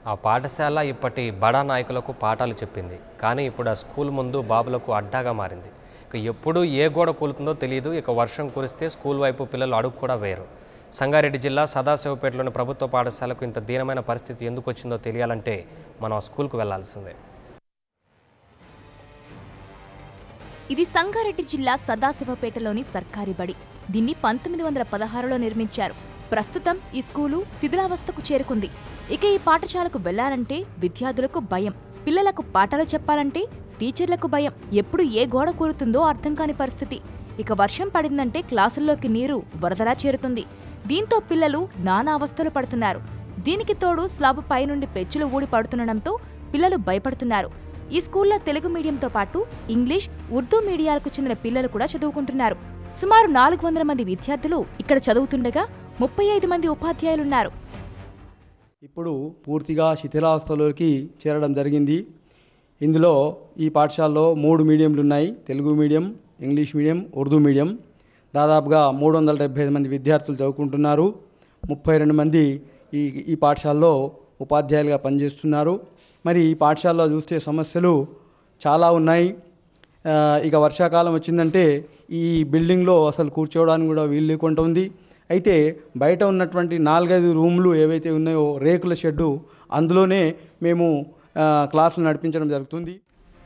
ఆ పాఠశాల ఇప్పటి బడా నాయకులకు పాఠాలు చెప్పింది కానీ ఇప్పుడు ఆ స్కూల్ ముందు బాబులకు అడ్డాగా మారింది ఇక ఎప్పుడు ఏ గోడ కూలుతుందో తెలియదు ఇక వర్షం కురిస్తే స్కూల్ వైపు పిల్లలు అడుగు కూడా వేయరు సంగారెడ్డి జిల్లా సదాశివపేటలోని ప్రభుత్వ పాఠశాలకు ఇంత దీనమైన పరిస్థితి ఎందుకు వచ్చిందో తెలియాలంటే మనం ఆ స్కూల్కు వెళ్లాల్సిందే ఇది సంగారెడ్డి జిల్లా సదాశివపేటలోని సర్కారీ బడి దీన్ని పంతొమ్మిది వందల పదహారులో నిర్మించారు ప్రస్తుతం ఈ స్కూలు శిథిలావస్థకు చేరుకుంది ఇక ఈ పాఠశాలకు వెళ్లాలంటే విద్యార్థులకు భయం పిల్లలకు పాఠాలు చెప్పాలంటే టీచర్లకు భయం ఎప్పుడు ఏ గోడ కూరుతుందో అర్థం కాని పరిస్థితి ఇక వర్షం పడిందంటే క్లాసుల్లోకి నీరు వరదలా చేరుతుంది దీంతో పిల్లలు నానా అవస్థలు పడుతున్నారు దీనికి తోడు స్లాబ్ పైనుండి పెచ్చులు ఊడి పడుతుండడంతో పిల్లలు భయపడుతున్నారు ఈ స్కూల్లో తెలుగు మీడియంతో పాటు ఇంగ్లీష్ ఉర్దూ మీడియాలకు చెందిన పిల్లలు కూడా చదువుకుంటున్నారు సుమారు నాలుగు వందల మంది విద్యార్థులు ఇక్కడ చదువుతుండగా ముప్పై ఐదు మంది ఉపాధ్యాయులున్నారు ఇప్పుడు పూర్తిగా శిథిలావస్థలోకి చేరడం జరిగింది ఇందులో ఈ పాఠశాలలో మూడు మీడియంలు ఉన్నాయి Telugu medium English medium Urdu medium దాదాపుగా మూడు వందల డెబ్బై ఐదు మంది విద్యార్థులు చదువుకుంటున్నారు ముప్పై రెండు మంది ఈ ఈ పాఠశాలలో ఉపాధ్యాయులుగా పనిచేస్తున్నారు మరి ఈ పాఠశాలలో చూస్తే సమస్యలు చాలా ఉన్నాయి ఆ, ఇక వర్షాకాలం వచ్చిందంటే ఈ బిల్డింగ్లో అసలు కూర్చోవడానికి కూడా వీలు లేకుండా ఉంది అయితే బయట ఉన్నటువంటి నాలుగైదు రూమ్లు ఏవైతే ఉన్నాయో రేకుల షెడ్డు అందులోనే మేము ఆ, క్లాసులు నడిపించడం జరుగుతుంది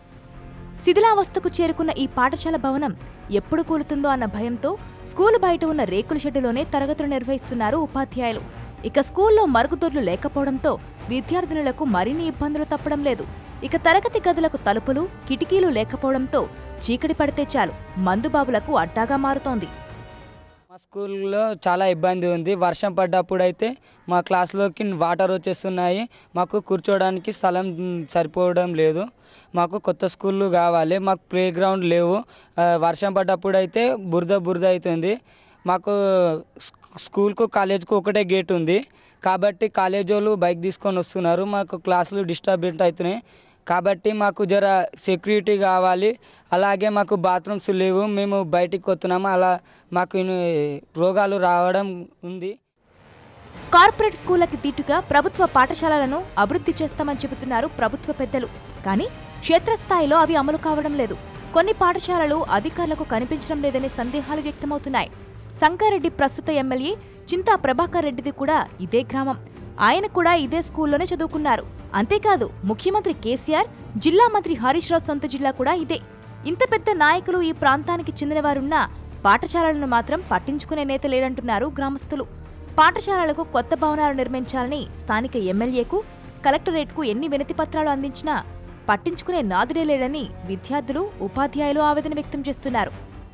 శిథిలావస్థకు చేరుకున్న ఈ పాఠశాల భవనం ఎప్పుడు కూలుతుందో అన్న భయంతో స్కూలు బయట ఉన్న రేకుల షెడ్డులోనే తరగతులు నిర్వహిస్తున్నారు ఉపాధ్యాయులు ఇక స్కూల్లో మరుగుదొడ్లు లేకపోవడంతో విద్యార్థినులకు మరిన్ని ఇబ్బందులు తప్పడం లేదు ఇక తరగతి గదులకు తలుపులు కిటికీలు లేకపోవడంతో చీకటి పడితే చాలు మందుబాబులకు అడ్డాగా మారుతోంది మా స్కూల్లో చాలా ఇబ్బంది ఉంది వర్షం పడ్డప్పుడు అయితే మా క్లాస్లోకి వాటర్ వచ్చేస్తున్నాయి మాకు కూర్చోవడానికి స్థలం మ్, సరిపోవడం లేదు మాకు కొత్త స్కూళ్ళు కావాలి మాకు ప్లే గ్రౌండ్ లేవు ఆ, వర్షం పడ్డప్పుడు అయితే బురద బురద అవుతుంది మాకు స్కూ- స్కూల్కు కాలేజ్కు ఒకటే గేట్ ఉంది కాబట్టి కాలేజ్ వాళ్ళు బైక్ తీసుకొని వస్తున్నారు మాకు క్లాసులు డిస్టర్బెంట్ అవుతున్నాయి కాబట్టి మాకు జర సెక్యూరిటీ కావాలి అలాగే మాకు బాత్రూమ్స్ లేవు మేము బయటికి వస్తున్నాము అలా మాకు ఇన్ని రోగాలు రావడం ఉంది కార్పొరేట్ స్కూళ్లకి దీటుగా ప్రభుత్వ పాఠశాలలను అభివృద్ధి చేస్తామని చెబుతున్నారు ప్రభుత్వ పెద్దలు కానీ క్షేత్రస్థాయిలో అవి అమలు కావడం లేదు కొన్ని పాఠశాలలు అధికారులకు కనిపించడం లేదనే సందేహాలు వ్యక్తమవుతున్నాయి సంగారెడ్డి ప్రస్తుత ఎమ్మెల్యే చింతా ప్రభాకర్ రెడ్డిది కూడా ఇదే గ్రామం ఆయన కూడా ఇదే స్కూల్లోనే చదువుకున్నారు అంతేకాదు ముఖ్యమంత్రి కేసీఆర్ జిల్లా మంత్రి హరీష్ రావు సొంత జిల్లా కూడా ఇదే ఇంత పెద్ద నాయకులు ఈ ప్రాంతానికి చెందినవారున్నా పాఠశాలలను మాత్రం పట్టించుకునే నేత లేడంటున్నారు గ్రామస్తులు పాఠశాలలకు కొత్త భవనాలు నిర్మించాలని స్థానిక ఎమ్మెల్యేకు కలెక్టరేట్కు ఎన్ని వినతి పత్రాలు అందించినా పట్టించుకునే నాదుడే లేడని విద్యార్థులు ఉపాధ్యాయులు ఆవేదన వ్యక్తం చేస్తున్నారు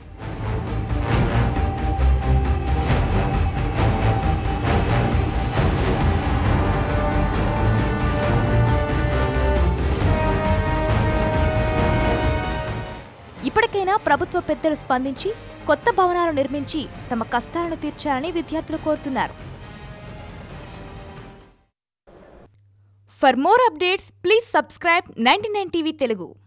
ఇప్పటికైనా ప్రభుత్వ పెద్దలు స్పందించి కొత్త భవనాలు నిర్మించి తమ కష్టాలను తీర్చాలని విద్యార్థులు కోరుతున్నారు for more updates please subscribe ninety nine TV Telugu